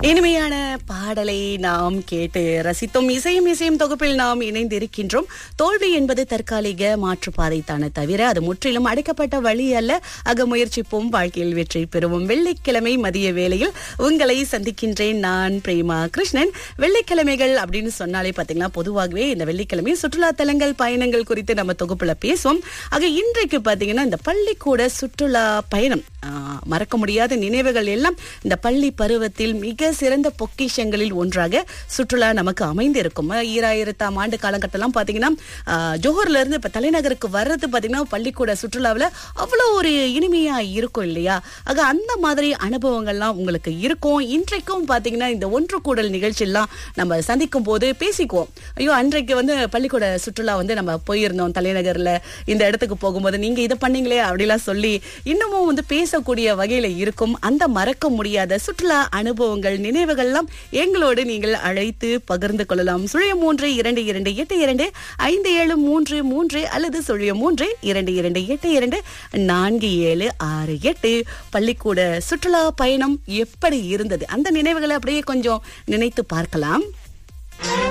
இனிமையான பாடலை நாம் கேட்டு ரசித்தோம் இசையும் இசையும் தொகுப்பில் நாம் இணைந்திருக்கின்றோம் தோல்வி என்பது தற்காலிக மாற்றுப்பாதை தானே தவிர அது முற்றிலும் அடைக்கப்பட்ட வழி அல்ல அக முயற்சிப்போம் வாழ்க்கையில் வெற்றி பெறுவோம் வெள்ளிக்கிழமை மதிய வேளையில் உங்களை சந்திக்கின்றேன் நான் பிரேமா கிருஷ்ணன் வெள்ளிக்கிழமைகள் அப்படின்னு சொன்னாலே பாத்தீங்கன்னா பொதுவாகவே இந்த வெள்ளிக்கிழமை சுற்றுலா தலங்கள் பயணங்கள் குறித்து நம்ம தொகுப்புல பேசுவோம் ஆக இன்றைக்கு பாத்தீங்கன்னா இந்த பள்ளிக்கூட சுற்றுலா பயணம் ஆஹ், மறக்க முடியாத நினைவுகள் எல்லாம் இந்த பள்ளி பருவத்தில் மிக சிறந்த பொக்கிஷங்களில் ஒன்றாக சுற்றுலா நமக்கு அமைந்திருக்கும் ஈராயிரத்தாம் ஆண்டு காலகட்டம்லாம் பாத்தீங்கன்னா ஆஹ், ஜோஹர்ல இருந்து இப்ப தலைநகருக்கு வர்றது பாத்தீங்கன்னா பள்ளிக்கூட சுற்றுலாவுல அவ்வளவு ஒரு இனிமையா இருக்கும் இல்லையா ஆக அந்த மாதிரி அனுபவங்கள்லாம் உங்களுக்கு இருக்கும் இன்றைக்கும் பாத்தீங்கன்னா இந்த ஒன்று கூடல் நிகழ்ச்சியெல்லாம் நம்ம சந்திக்கும் போது பேசிக்குவோம் ஐயோ அன்றைக்கு வந்து பள்ளிக்கூட சுற்றுலா வந்து நம்ம போயிருந்தோம் தலைநகர்ல இந்த இடத்துக்கு போகும்போது நீங்க இதை பண்ணீங்களே அப்படிலாம் சொல்லி இன்னமும் வந்து பேசக்கூடிய வகையில இருக்கும் அந்த மறக்க முடியாத சுற்றுலா அனுபவங்கள் நினைவுகள்லாம் எங்களோடு நீங்கள் அழைத்து பகிர்ந்து கொள்ளலாம் சுழிய மூன்று இரண்டு இரண்டு எட்டு இரண்டு ஐந்து ஏழு மூன்று மூன்று அல்லது சுழிய மூன்று இரண்டு இரண்டு எட்டு இரண்டு நான்கு ஏழு ஆறு எட்டு பள்ளிக்கூட சுற்றுலா பயணம் எப்படி இருந்தது அந்த நினைவுகளை அப்படியே கொஞ்சம் நினைத்து பார்க்கலாம்